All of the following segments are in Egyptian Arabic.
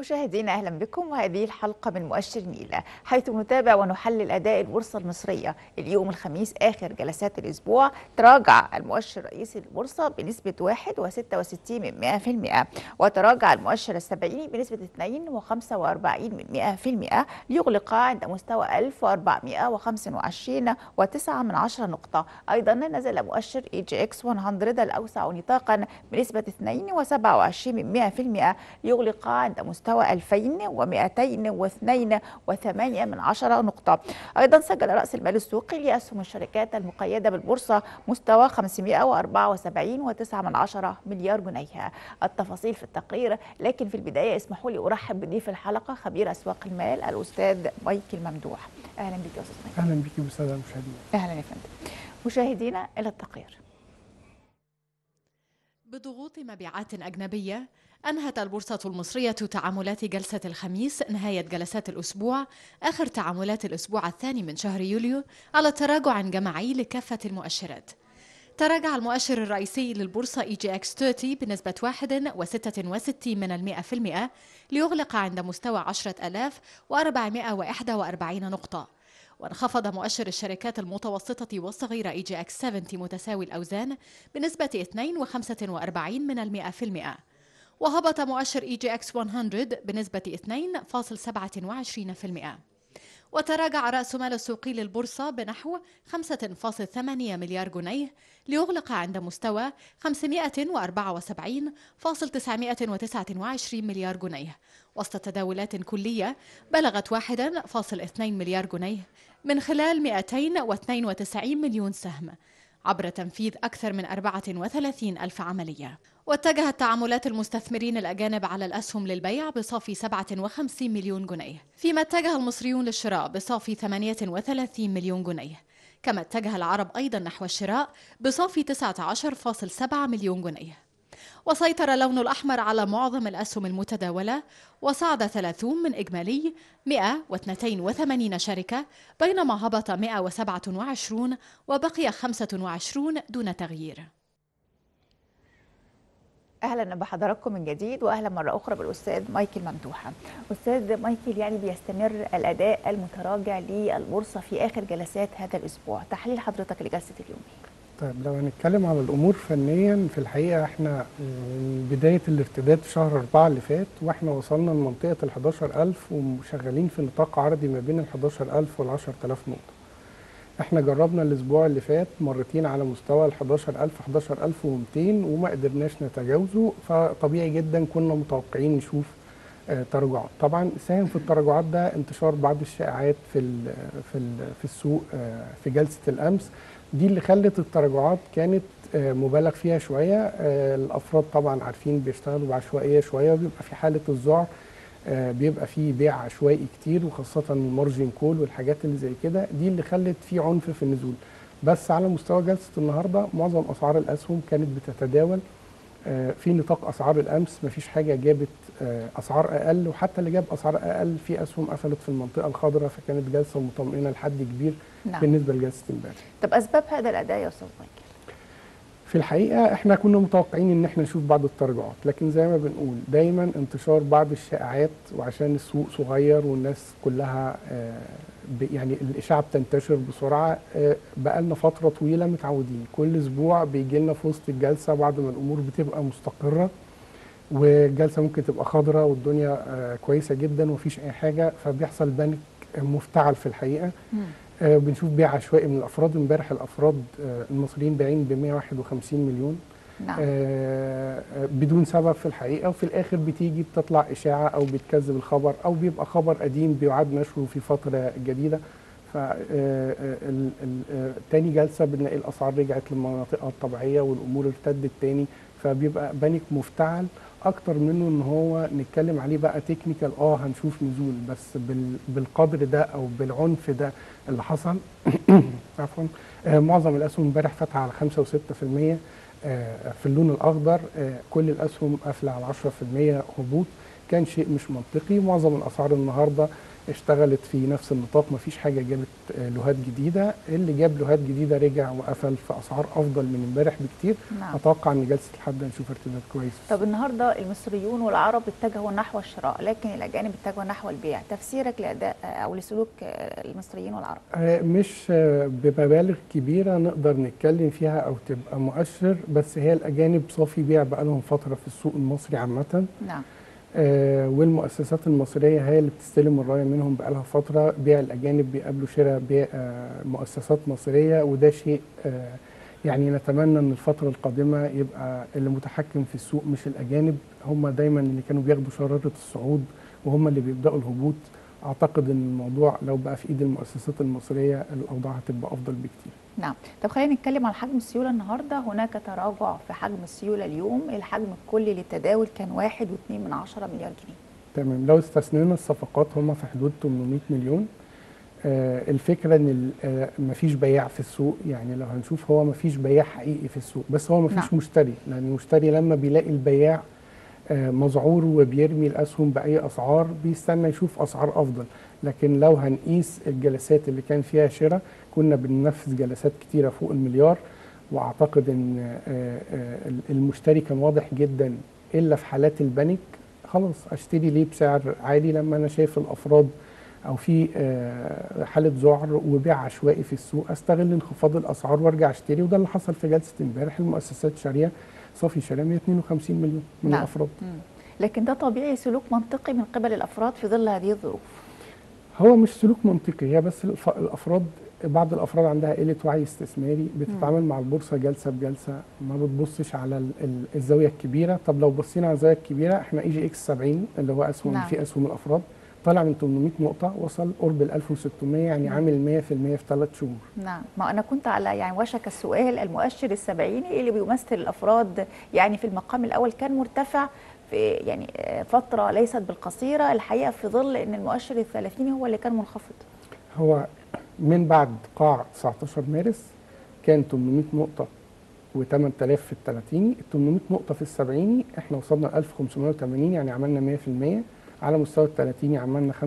مشاهدينا اهلا بكم وهذه الحلقه من مؤشر نيلا حيث نتابع ونحلل اداء البورصه المصريه اليوم الخميس اخر جلسات الاسبوع تراجع المؤشر الرئيسي للبورصه بنسبه 1.66 من 100% وتراجع المؤشر السبعيني بنسبه 2.45 من 100% ليغلق عند مستوى 1425 و9 من 10 نقطه ايضا نزل مؤشر اي جي اكس 100 الاوسع نطاقا بنسبه 2.27 من 100% ليغلق عند مستوى مستوى 2202 وثمانية من عشرة نقطة أيضا سجل رأس المال السوقي لأسهم الشركات المقيدة بالبورصة مستوى 574 وتسعة من عشرة مليار جنيه التفاصيل في التقرير لكن في البداية اسمحوا لي أرحب بضيف الحلقة خبير أسواق المال الأستاذ مايكل ممدوح أهلا بك يا أستاذ مايكل أهلا بك بالسادة المشاهدين أهلا يا فندم مشاهدينا إلى التقرير بضغوط مبيعات أجنبية أنهت البورصة المصرية تعاملات جلسة الخميس نهاية جلسات الأسبوع آخر تعاملات الأسبوع الثاني من شهر يوليو على تراجع جماعي لكافة المؤشرات تراجع المؤشر الرئيسي للبورصة اي جي اكس 30 بنسبة 1.66 من المئة في المئة ليغلق عند مستوى 10441 نقطة وانخفض مؤشر الشركات المتوسطة والصغيرة اي جي اكس 70 متساوي الأوزان بنسبة 2.45 من المئة في المئة وهبط مؤشر اي جي اكس 100 بنسبة 2.27% وتراجع رأس مال السوقي للبورصة بنحو 5.8 مليار جنيه ليغلق عند مستوى 574.929 مليار جنيه وسط تداولات كلية بلغت 1.2 مليار جنيه من خلال 292 مليون سهم عبر تنفيذ أكثر من 34 ألف عملية واتجهت تعاملات المستثمرين الأجانب على الأسهم للبيع بصافي 57 مليون جنيه فيما اتجه المصريون للشراء بصافي 38 مليون جنيه كما اتجه العرب أيضا نحو الشراء بصافي 19.7 مليون جنيه وسيطر اللون الأحمر على معظم الأسهم المتداولة وصعد 30 من إجمالي 182 شركة بينما هبط 127 وبقي 25 دون تغيير اهلا بحضراتكم من جديد واهلا مره اخرى بالاستاذ مايكل ممدوحه. استاذ مايكل يعني بيستمر الاداء المتراجع للبورصه في اخر جلسات هذا الاسبوع، تحليل حضرتك لجلسه اليوم طيب لو هنتكلم على الامور فنيا في الحقيقه احنا من بدايه الارتداد في شهر 4 اللي فات واحنا وصلنا لمنطقه ال 11000 وشغالين في نطاق عرضي ما بين ال 11000 وال 10000 نقطه. احنا جربنا الاسبوع اللي فات مرتين على مستوى ال 11000 11200 وما قدرناش نتجاوزه فطبيعي جدا كنا متوقعين نشوف آه تراجعات طبعا ساهم في التراجعات ده انتشار بعض الشائعات في ال في ال في السوق آه في جلسه الامس دي اللي خلت التراجعات كانت آه مبالغ فيها شويه الافراد طبعا عارفين بيشتغلوا بعشوائيه شويه وبيبقى في حاله الذعر آه بيبقى فيه بيع عشوائي كتير وخاصة المارجن كول والحاجات اللي زي كده دي اللي خلت في عنف في النزول بس على مستوى جلسة النهاردة معظم أسعار الأسهم كانت بتتداول آه في نطاق أسعار الأمس مفيش حاجة جابت آه أسعار أقل وحتى اللي جاب أسعار أقل في أسهم قفلت في المنطقة الخضراء فكانت جلسة مطمئنة لحد كبير نعم. بالنسبة لجلسة امبارح طب أسباب هذا الأداء يا أستاذ مايكل؟ في الحقيقه احنا كنا متوقعين ان احنا نشوف بعض التراجعات لكن زي ما بنقول دايما انتشار بعض الشائعات وعشان السوق صغير والناس كلها يعني الاشاعه بتنتشر بسرعه بقالنا فتره طويله متعودين كل اسبوع بيجي لنا في وسط الجلسه بعد ما الامور بتبقى مستقره والجلسه ممكن تبقى خضراء والدنيا كويسه جدا ومفيش اي حاجه فبيحصل بانيك مفتعل في الحقيقه آه بنشوف بيع عشوائي من الافراد امبارح الافراد آه المصريين بايعين ب 151 مليون نعم. آه بدون سبب في الحقيقه وفي الاخر بتيجي بتطلع اشاعه او بتكذب الخبر او بيبقى خبر قديم بيعاد نشره في فتره جديده ف تاني جلسه بنلاقي الاسعار رجعت لمناطقها الطبيعيه والامور ارتدت تاني فبيبقى بانيك مفتعل اكتر منه ان هو نتكلم عليه بقى تكنيكال اه هنشوف نزول بس بالقدر ده او بالعنف ده اللي حصل عفوا آه معظم الاسهم امبارح فاتحه على 5 و6% آه في اللون الاخضر آه كل الاسهم قافله على 10% هبوط كان شيء مش منطقي معظم الاسعار النهارده اشتغلت في نفس النطاق مفيش حاجه جابت آه، لوهات جديده اللي جاب لوهات جديده رجع وقفل في اسعار افضل من امبارح بكتير نعم اتوقع ان جلسه الحد هنشوف ارتداد كويس طب النهارده المصريون والعرب اتجهوا نحو الشراء لكن الاجانب اتجهوا نحو البيع تفسيرك لاداء او لسلوك آه، المصريين والعرب آه، مش آه، بمبالغ كبيرة نقدر نتكلم فيها أو تبقى مؤشر بس هي الأجانب صافي بيع بقالهم فترة في السوق المصري عامة نعم آه، والمؤسسات المصرية هي اللي بتستلم الراية منهم بقالها فترة بيع الأجانب بيقابلوا شراء بيع آه، مؤسسات مصرية وده شيء آه، يعني نتمنى ان الفترة القادمة يبقى اللي متحكم في السوق مش الأجانب هم دايما اللي كانوا بياخدوا شرارة الصعود وهم اللي بيبدأوا الهبوط أعتقد ان الموضوع لو بقى في إيد المؤسسات المصرية الأوضاع هتبقى أفضل بكتير نعم طب خلينا نتكلم عن حجم السيولة النهاردة هناك تراجع في حجم السيولة اليوم الحجم الكلي للتداول كان واحد واتنين من عشرة مليار جنيه تمام لو استثنينا الصفقات هم في حدود 800 مليون آه الفكره ان ال- آه مفيش بياع في السوق يعني لو هنشوف هو مفيش بياع حقيقي في السوق بس هو مفيش نعم. مشتري لان المشتري لما بيلاقي البياع آه مذعور وبيرمي الاسهم باي اسعار بيستنى يشوف اسعار افضل لكن لو هنقيس الجلسات اللي كان فيها شراء كنا بننفذ جلسات كتيره فوق المليار واعتقد ان آه، آه، المشتري كان واضح جدا الا في حالات البنك خلاص اشتري ليه بسعر عالي لما انا شايف الافراد او في آه، حاله ذعر وبيع عشوائي في السوق استغل انخفاض الاسعار وارجع اشتري وده اللي حصل في جلسه امبارح المؤسسات شاريه صافي شاريه 152 مليون من نعم. الافراد مم. لكن ده طبيعي سلوك منطقي من قبل الافراد في ظل هذه الظروف هو مش سلوك منطقي هي بس الف- الافراد بعض الافراد عندها قله وعي استثماري بتتعامل مع البورصه جلسه بجلسه ما بتبصش على ال- ال- الزاويه الكبيره طب لو بصينا على الزاويه الكبيره احنا اي جي اكس 70 اللي هو اسهم نعم. نعم. في اسهم الافراد طالع من 800 نقطه وصل قرب ال 1600 يعني نعم. عامل 100% في ثلاث شهور نعم ما انا كنت على يعني وشك السؤال المؤشر السبعيني اللي بيمثل الافراد يعني في المقام الاول كان مرتفع في يعني آه، فتره ليست بالقصيره الحقيقه في ظل ان المؤشر الثلاثيني هو اللي كان منخفض هو من بعد قاع 19 مارس كان 800 نقطة و8000 في الثلاثيني ال 800 نقطة في السبعيني احنا وصلنا ل 1580 يعني عملنا 100% على مستوى الثلاثيني عملنا 25%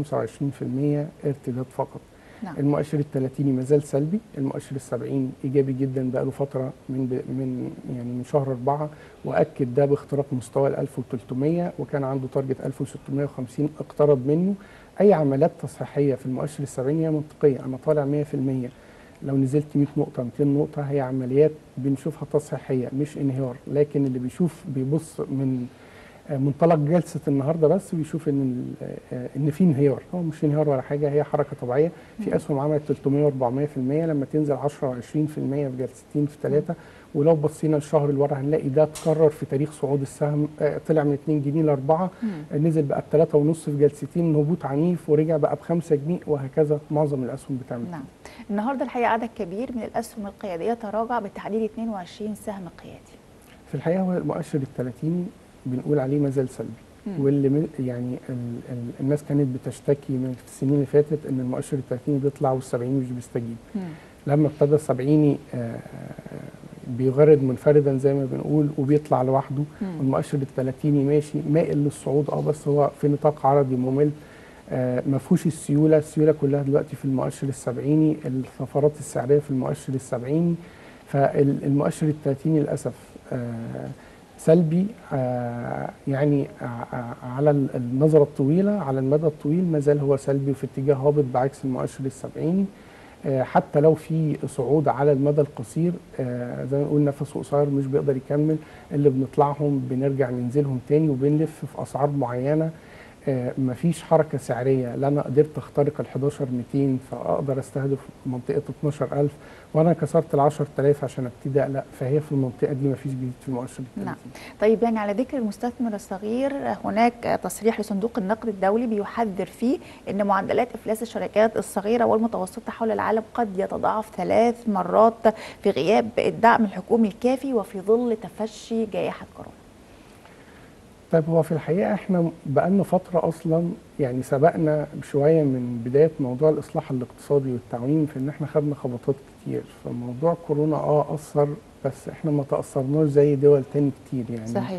ارتداد فقط نعم المؤشر الثلاثيني ما زال سلبي المؤشر السبعيني ايجابي جدا بقاله فتره من ب... من يعني من شهر أربعة واكد ده باختراق مستوى ال 1300 وكان عنده تارجت 1650 اقترب منه اي عمليات تصحيحيه في المؤشر السبعيني هي منطقيه انا طالع 100% لو نزلت 100 نقطه 200 نقطه هي عمليات بنشوفها تصحيحيه مش انهيار لكن اللي بيشوف بيبص من آه، منطلق جلسه النهارده بس بيشوف ان ال- آه، ان في انهيار هو مش انهيار ولا حاجه هي حركه طبيعيه في اسهم عملت 300 و400% لما تنزل 10 و20% في جلستين في ثلاثه ولو بصينا الشهر اللي ورا هنلاقي ده اتكرر في تاريخ صعود السهم آه، طلع من 2 جنيه ل 4 مم. نزل بقى ب 3.5 في جلستين هبوط عنيف ورجع بقى ب 5 جنيه وهكذا معظم الاسهم بتعمل نعم النهارده الحقيقه عدد كبير من الاسهم القياديه تراجع بالتحديد 22 سهم قيادي في الحقيقه هو المؤشر ال 30 بنقول عليه ما زال سلبي مم. واللي من- يعني ال ال الناس كانت بتشتكي من في السنين اللي فاتت ان المؤشر ال 30 بيطلع وال70 مش بيستجيب مم. لما ابتدى السبعيني آه، بيغرد منفردا زي ما بنقول وبيطلع لوحده مم. والمؤشر الثلاثيني ماشي مائل للصعود اه بس هو في نطاق عرضي ممل آه ما فيهوش السيوله السيوله كلها دلوقتي في المؤشر السبعيني الطفرات السعريه في المؤشر السبعيني فالمؤشر الثلاثيني للاسف آه سلبي آه يعني ع- ع- على ال- النظره الطويله على المدى الطويل ما زال هو سلبي وفي اتجاه هابط بعكس المؤشر السبعيني آه، حتى لو في صعود على المدى القصير آه، زي ما قلنا نفسه قصير مش بيقدر يكمل اللي بنطلعهم بنرجع ننزلهم تاني وبنلف في اسعار معينه آه، مفيش حركه سعريه لا انا قدرت اخترق ال 11200 فاقدر استهدف منطقه 12000 وانا كسرت ال 10000 عشان ابتدي اقلق فهي في المنطقه دي مفيش جديد في المؤشر نعم. الثلاثين. طيب يعني على ذكر المستثمر الصغير هناك تصريح لصندوق النقد الدولي بيحذر فيه ان معدلات افلاس الشركات الصغيره والمتوسطه حول العالم قد يتضاعف ثلاث مرات في غياب الدعم الحكومي الكافي وفي ظل تفشي جائحه كورونا. طيب هو في الحقيقه احنا بقالنا فتره اصلا يعني سبقنا شويه من بدايه موضوع الاصلاح الاقتصادي والتعويم في ان احنا خدنا خبطات كتير فموضوع كورونا اه اثر بس احنا ما تاثرناش زي دول تاني كتير يعني صحيح.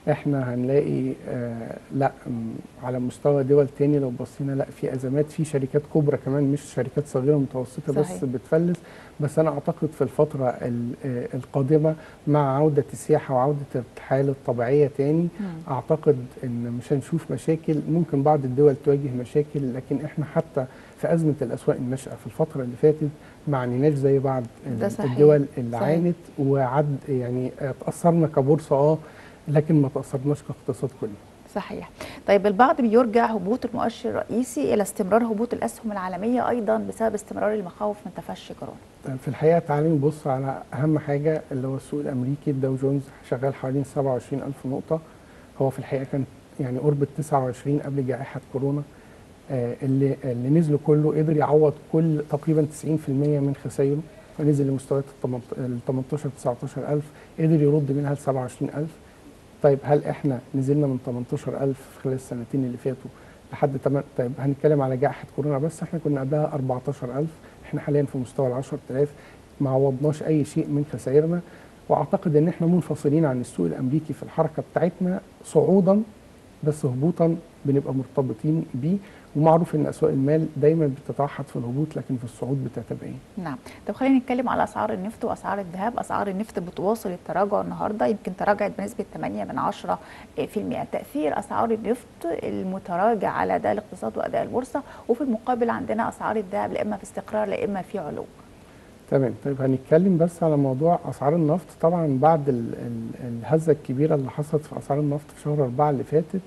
احنا هنلاقي آه لا م، على مستوى دول تاني لو بصينا لا في ازمات في شركات كبرى كمان مش شركات صغيره ومتوسطه بس صحيح. بتفلس بس انا اعتقد في الفتره ال- آه، القادمه مع عوده السياحه وعوده الحاله الطبيعيه تاني مم. اعتقد ان مش هنشوف مشاكل ممكن بعض الدول تواجه مشاكل لكن احنا حتى في ازمه الاسواق الناشئه في الفتره اللي فاتت ما عنيناش زي بعض ده ال- صحيح. الدول اللي صحيح. عانت وعد يعني تاثرنا كبورصه اه لكن ما تاثرناش كاقتصاد كلي صحيح طيب البعض بيرجع هبوط المؤشر الرئيسي الى استمرار هبوط الاسهم العالميه ايضا بسبب استمرار المخاوف من تفشي كورونا في الحقيقه تعالي نبص على اهم حاجه اللي هو السوق الامريكي الداو جونز شغال حوالين 27000 نقطه هو في الحقيقه كان يعني قرب ال 29 قبل جائحه كورونا آه، اللي اللي نزلوا كله قدر يعوض كل تقريبا 90% من خسائره فنزل لمستويات ال 18 19000 قدر يرد منها ل 27000 طيب هل احنا نزلنا من 18000 في خلال السنتين اللي فاتوا لحد 8 طيب هنتكلم على جائحه كورونا بس احنا كنا قبلها 14000 احنا حاليا في مستوى ال 10000 ما عوضناش اي شيء من خسائرنا واعتقد ان احنا منفصلين عن السوق الامريكي في الحركه بتاعتنا صعودا بس هبوطا بنبقى مرتبطين بيه ومعروف ان اسواق المال دايما بتتوحد في الهبوط لكن في الصعود بتتبين نعم طب خلينا نتكلم على اسعار النفط واسعار الذهب اسعار النفط بتواصل التراجع النهارده يمكن تراجعت بنسبه 8 من 10 في المئة تاثير اسعار النفط المتراجع على اداء الاقتصاد واداء البورصه وفي المقابل عندنا اسعار الذهب لا اما في استقرار لا اما في علو تمام طيب هنتكلم بس على موضوع اسعار النفط طبعا بعد ال- ال- الهزه الكبيره اللي حصلت في اسعار النفط في شهر أربعة اللي فاتت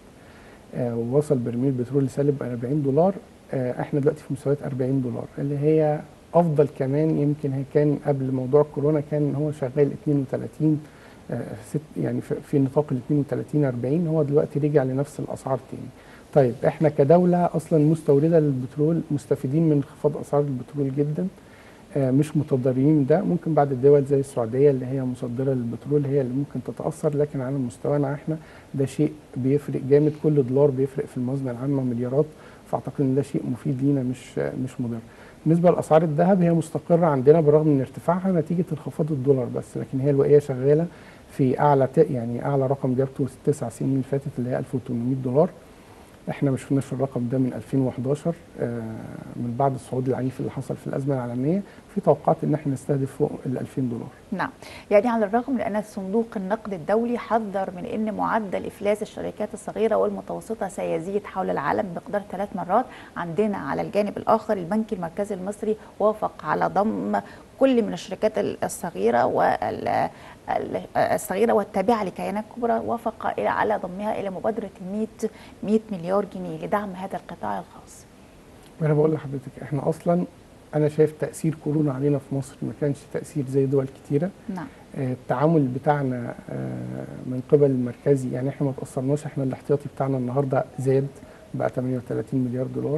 آه ووصل برميل بترول لسالب 40 دولار آه احنا دلوقتي في مستويات 40 دولار اللي هي افضل كمان يمكن هي كان قبل موضوع كورونا كان هو شغال 32 آه ست يعني في, في نطاق ال 32 40 هو دلوقتي رجع لنفس الاسعار تاني طيب احنا كدوله اصلا مستورده للبترول مستفيدين من انخفاض اسعار البترول جدا آه، مش متضررين ده ممكن بعض الدول زي السعوديه اللي هي مصدره للبترول هي اللي ممكن تتاثر لكن على مستوانا احنا ده شيء بيفرق جامد كل دولار بيفرق في الموازنه العامه مليارات فاعتقد ان ده شيء مفيد لينا مش آه، مش مضر. بالنسبه لاسعار الذهب هي مستقره عندنا بالرغم من ارتفاعها نتيجه انخفاض الدولار بس لكن هي الوقيه شغاله في اعلى ت- يعني اعلى رقم جابته التسع سنين اللي فاتت اللي هي 1800 دولار احنا ما شفناش الرقم ده من 2011 آه، من بعد الصعود العنيف اللي حصل في الازمه العالميه في توقعات ان احنا نستهدف فوق ال 2000 دولار نعم يعني على الرغم من ان صندوق النقد الدولي حذر من ان معدل افلاس الشركات الصغيره والمتوسطه سيزيد حول العالم بمقدار ثلاث مرات عندنا على الجانب الاخر البنك المركزي المصري وافق على ضم كل من الشركات الصغيره وال ال- الصغيره والتابعه لكيانات كبرى وافق إلى- على ضمها الى مبادره 100 100 مليار جنيه لدعم هذا القطاع الخاص وانا بقول لحضرتك احنا اصلا انا شايف تاثير كورونا علينا في مصر ما كانش تاثير زي دول كتيره نعم آه، التعامل بتاعنا آه، من قبل المركزي يعني احنا ما تاثرناش احنا الاحتياطي بتاعنا النهارده زاد بقى 38 مليار دولار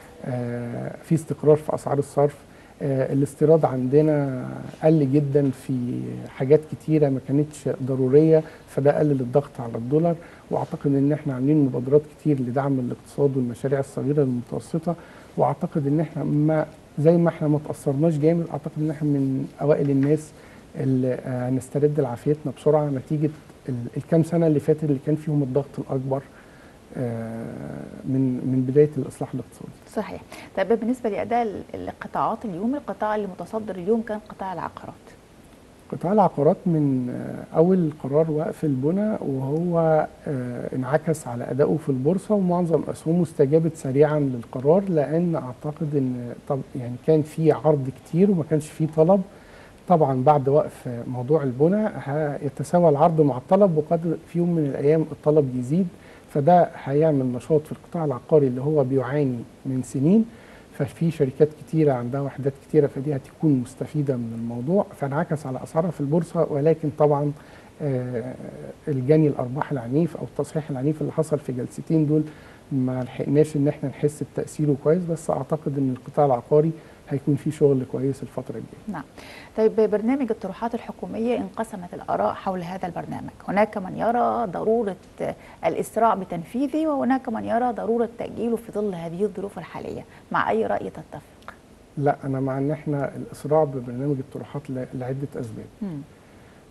آه، في استقرار في اسعار الصرف آه، الاستيراد عندنا قل جدا في حاجات كتيره ما كانتش ضروريه فده قلل الضغط على الدولار واعتقد ان احنا عاملين مبادرات كتير لدعم الاقتصاد والمشاريع الصغيره المتوسطه واعتقد ان احنا ما زي ما احنا ما تاثرناش جامد اعتقد ان احنا من اوائل الناس اللي آه، هنسترد لعافيتنا بسرعه نتيجه ال- الكام سنه اللي فاتت اللي كان فيهم الضغط الاكبر آه، من من بدايه الاصلاح الاقتصادي صحيح طيب بالنسبه لاداء ال- القطاعات اليوم القطاع اللي متصدر اليوم كان قطاع العقارات قطاع العقارات من آه، اول قرار وقف البنى وهو آه، انعكس على ادائه في البورصه ومعظم اسهمه استجابت سريعا للقرار لان اعتقد ان طب يعني كان في عرض كتير وما كانش في طلب طبعا بعد وقف موضوع البنى هيتساوى العرض مع الطلب وقد في يوم من الايام الطلب يزيد فده هيعمل نشاط في القطاع العقاري اللي هو بيعاني من سنين ففي شركات كتيرة عندها وحدات كتيرة فدي هتكون مستفيدة من الموضوع فانعكس على أسعارها في البورصة ولكن طبعا آه، الجني الأرباح العنيف أو التصحيح العنيف اللي حصل في جلستين دول ما لحقناش إن احنا نحس بتأثيره كويس بس أعتقد إن القطاع العقاري هيكون فيه شغل كويس الفترة الجاية نعم طيب برنامج الطروحات الحكومية انقسمت الآراء حول هذا البرنامج هناك من يرى ضرورة الإسراع بتنفيذه وهناك من يرى ضرورة تأجيله في ظل هذه الظروف الحالية مع أي رأي تتفق؟ لا أنا مع إن احنا الإسراع ببرنامج الطروحات ل- لعدة أسباب مم.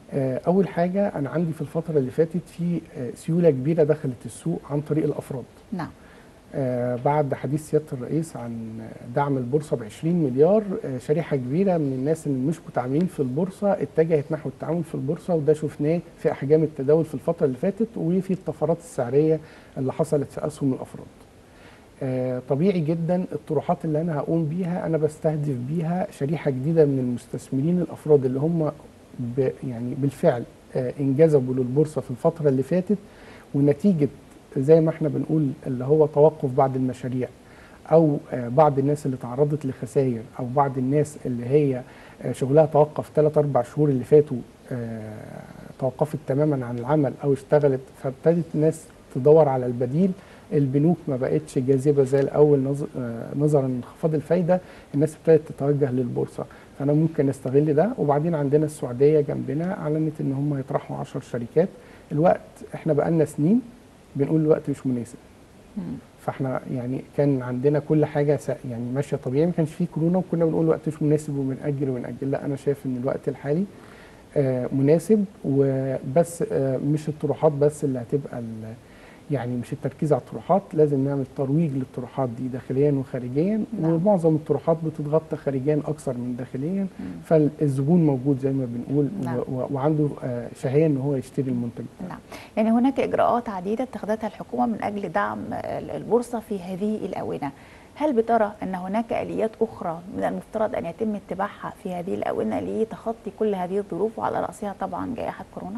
آه، اول حاجه انا عندي في الفتره اللي فاتت في آه، سيوله كبيره دخلت السوق عن طريق الافراد نعم آه، بعد حديث سياده الرئيس عن دعم البورصه ب 20 مليار آه، شريحه كبيره من الناس اللي مش متعاملين في البورصه اتجهت نحو التعامل في البورصه وده شفناه في احجام التداول في الفتره اللي فاتت وفي الطفرات السعريه اللي حصلت في اسهم الافراد. آه، طبيعي جدا الطروحات اللي انا هقوم بيها انا بستهدف بيها شريحه جديده من المستثمرين الافراد اللي هم ب يعني بالفعل آه، انجذبوا للبورصه في الفتره اللي فاتت ونتيجه زي ما احنا بنقول اللي هو توقف بعض المشاريع او آه، بعض الناس اللي تعرضت لخسائر او بعض الناس اللي هي آه، شغلها توقف 3 4 شهور اللي فاتوا آه، توقفت تماما عن العمل او اشتغلت فابتدت الناس تدور على البديل البنوك ما بقتش جاذبه زي الاول نظ- آه، نظرا لانخفاض الفايده الناس ابتدت تتوجه للبورصه فانا ممكن استغل ده وبعدين عندنا السعوديه جنبنا اعلنت ان هم هيطرحوا 10 شركات الوقت احنا بقالنا سنين بنقول الوقت مش مناسب مم. فاحنا يعني كان عندنا كل حاجه س- يعني ماشيه طبيعي ما كانش فيه كورونا وكنا بنقول الوقت مش مناسب وبنأجل وبنأجل لا انا شايف ان الوقت الحالي آه، مناسب وبس آه، مش الطروحات بس اللي هتبقى ال- يعني مش التركيز على الطروحات لازم نعمل ترويج للطروحات دي داخليا وخارجيا نعم. ومعظم الطروحات بتتغطى خارجيا اكثر من داخليا مم. فالزبون موجود زي ما بنقول نعم. و- و- وعنده آه، شهيه ان هو يشتري المنتج ده. نعم يعني هناك إجراءات عديدة اتخذتها الحكومة من أجل دعم ال- البورصة في هذه الآونة هل بترى أن هناك آليات أخرى من المفترض أن يتم اتباعها في هذه الآونة لتخطي كل هذه الظروف وعلى رأسها طبعا جائحة كورونا؟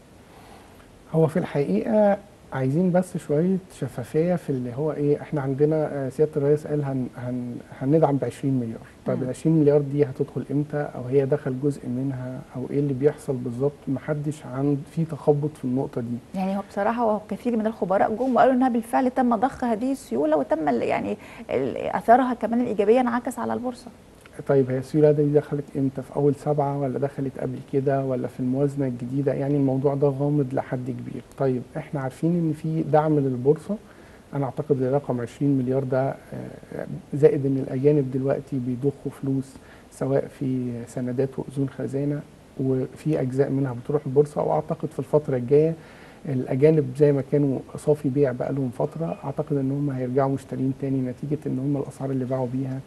هو في الحقيقة عايزين بس شوية شفافية في اللي هو ايه احنا عندنا آه، سيادة الرئيس قال هن هن هندعم ب 20 مليار طيب مم. ال 20 مليار دي هتدخل امتى او هي دخل جزء منها او ايه اللي بيحصل بالظبط محدش عند في تخبط في النقطة دي يعني هو بصراحة هو كثير من الخبراء جم وقالوا أنها بالفعل تم ضخ هذه السيولة وتم ال- يعني ال- أثرها كمان الإيجابية انعكس على البورصة طيب هي السيولة دي دخلت امتى في اول سبعة ولا دخلت قبل كده ولا في الموازنة الجديدة يعني الموضوع ده غامض لحد كبير طيب احنا عارفين ان في دعم للبورصة انا اعتقد الرقم 20 مليار ده آه، زائد ان الاجانب دلوقتي بيضخوا فلوس سواء في سندات واذون خزانة وفي اجزاء منها بتروح البورصة واعتقد في الفترة الجاية الاجانب زي ما كانوا صافي بيع بقالهم فترة اعتقد ان هم هيرجعوا مشترين تاني نتيجة ان هم الاسعار اللي باعوا بيها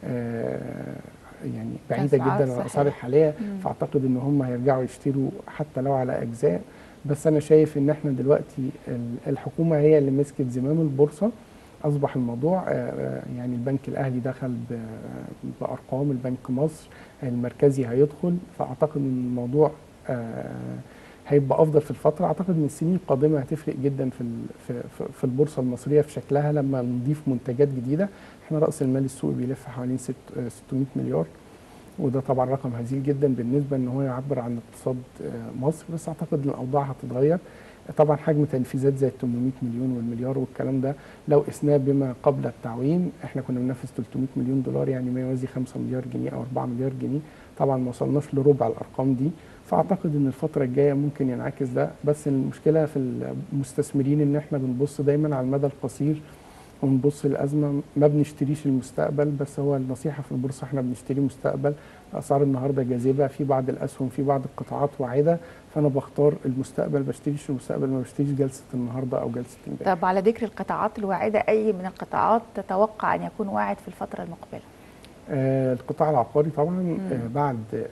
آه، يعني بعيده أسعار جدا عن الاسعار صحيح. الحاليه مم. فاعتقد ان هم هيرجعوا يشتروا حتى لو على اجزاء بس انا شايف ان احنا دلوقتي ال- الحكومه هي اللي مسكت زمام البورصه اصبح الموضوع آه، آه، يعني البنك الاهلي دخل ب- بارقام البنك مصر المركزي هيدخل فاعتقد ان الموضوع آه، هيبقى افضل في الفتره اعتقد ان السنين القادمه هتفرق جدا في ال- في في- في البورصه المصريه في شكلها لما نضيف منتجات جديده احنا راس المال السوقي بيلف حوالين ست- آه، 600 مليار وده طبعا رقم هزيل جدا بالنسبه ان هو يعبر عن اقتصاد آه، مصر بس اعتقد ان الاوضاع هتتغير طبعا حجم تنفيذات زي ال 800 مليون والمليار والكلام ده لو قسناه بما قبل التعويم احنا كنا بننفذ 300 مليون دولار يعني ما يوازي 5 مليار جنيه او 4 مليار جنيه طبعا ما وصلناش لربع الارقام دي فاعتقد ان الفتره الجايه ممكن ينعكس ده بس المشكله في المستثمرين ان احنا بنبص دايما على المدى القصير ونبص للازمه ما بنشتريش المستقبل بس هو النصيحه في البورصه احنا بنشتري مستقبل الاسعار النهارده جاذبه في بعض الاسهم في بعض القطاعات واعده فانا بختار المستقبل بشتريش المستقبل ما بشتريش جلسه النهارده او جلسه امبارح طب على ذكر القطاعات الواعدة أي من القطاعات تتوقع أن يكون واعد في الفترة المقبلة؟ آه القطاع العقاري طبعا مم. آه بعد آه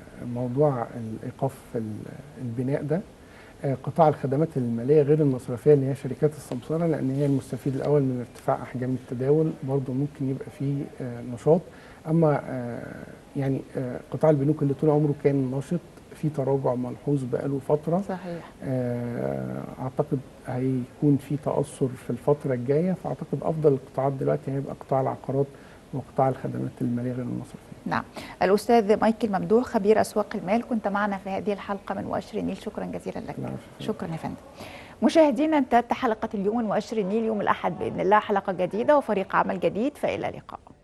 موضوع الايقاف ال- البناء ده آه قطاع الخدمات الماليه غير المصرفيه اللي هي شركات السمسره لان هي المستفيد الاول من ارتفاع احجام التداول برضه ممكن يبقى فيه آه نشاط اما آه يعني آه قطاع البنوك اللي طول عمره كان نشط في تراجع ملحوظ بقاله فتره صحيح آه، اعتقد هيكون في تاثر في الفتره الجايه فاعتقد افضل القطاعات دلوقتي هيبقى قطاع العقارات وقطاع الخدمات الماليه غير المصرفيه نعم الأستاذ مايكل ممدوح خبير أسواق المال كنت معنا في هذه الحلقة من مؤشر النيل شكرا جزيلا لك لا، شكرا يا فندم مشاهدينا انتهت حلقة اليوم من مؤشر النيل يوم الأحد بإذن الله حلقة جديدة وفريق عمل جديد فإلى اللقاء